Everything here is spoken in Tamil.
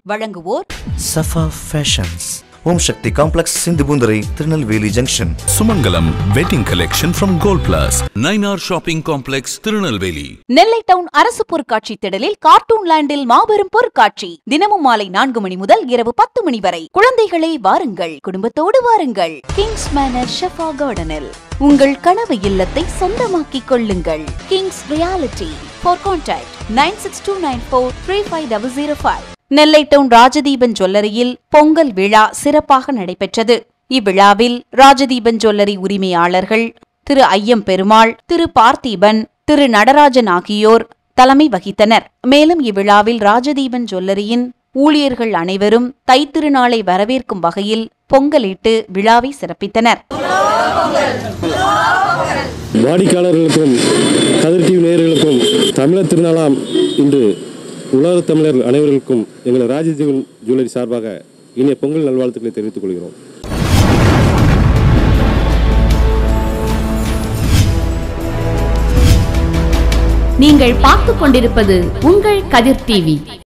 வழங்குவோர் Safa fashions Om Shakti complex Sindhupoonthurai Tirunelveli junction Sumangalam wedding collection from gold plus Nainar shopping complex Tirunelveli Nellai town அரசு பொருட்காட்சி திடலில் கார்ட்டூன் லேண்டில் மாபெரும் பொருட்காட்சி தினமும் மாலை நான்கு மணி முதல் இரவு பத்து மணி வரை குழந்தைகளை வாருங்கள் குடும்பத்தோடு வாருங்கள் கிங்ஸ் மேனர் ஷெஃபா கார்டனில் உங்கள் கனவு இல்லத்தை சொந்தமாக்கிக் கொள்ளுங்கள் kings realty for contact nine six two nine four three five double zero five Nellai town Rajadeepan ஜுவல்லரியில் பொங்கல் விழா சிறப்பாக நடைபெற்றது இவ்விழாவில் ராஜதீபன் ஜுவல்லரி உரிமையாளர்கள் திரு ஐயம் பெருமாள் திரு பார்த்திபன் திரு நடராஜன் ஆகியோர் தலைமை வகித்தனர் மேலும் இவ்விழாவில் ராஜதீபன் ஜுவல்லரியின் ஊழியர்கள் அனைவரும் தைத்திருநாளை வரவேற்கும் வகையில் பொங்கலிட்டு விழாவை சிறப்பித்தனர் வாடிக்கையாளர்களுக்கும் கதிர் டிவி நேயர்களுக்கும் தமிழர் திருநாளாம் இன்று உலகத் தமிழர் அனைவருக்கும் எங்கள் ராஜஜீவன் ஜுவல்லரி சார்பாக இனிய பொங்கல் நல்வாழ்த்துக்களை தெரிவித்துக் கொள்கிறோம் நீங்கள் பார்த்துக் கொண்டிருப்பது உங்கள் கதிர் டிவி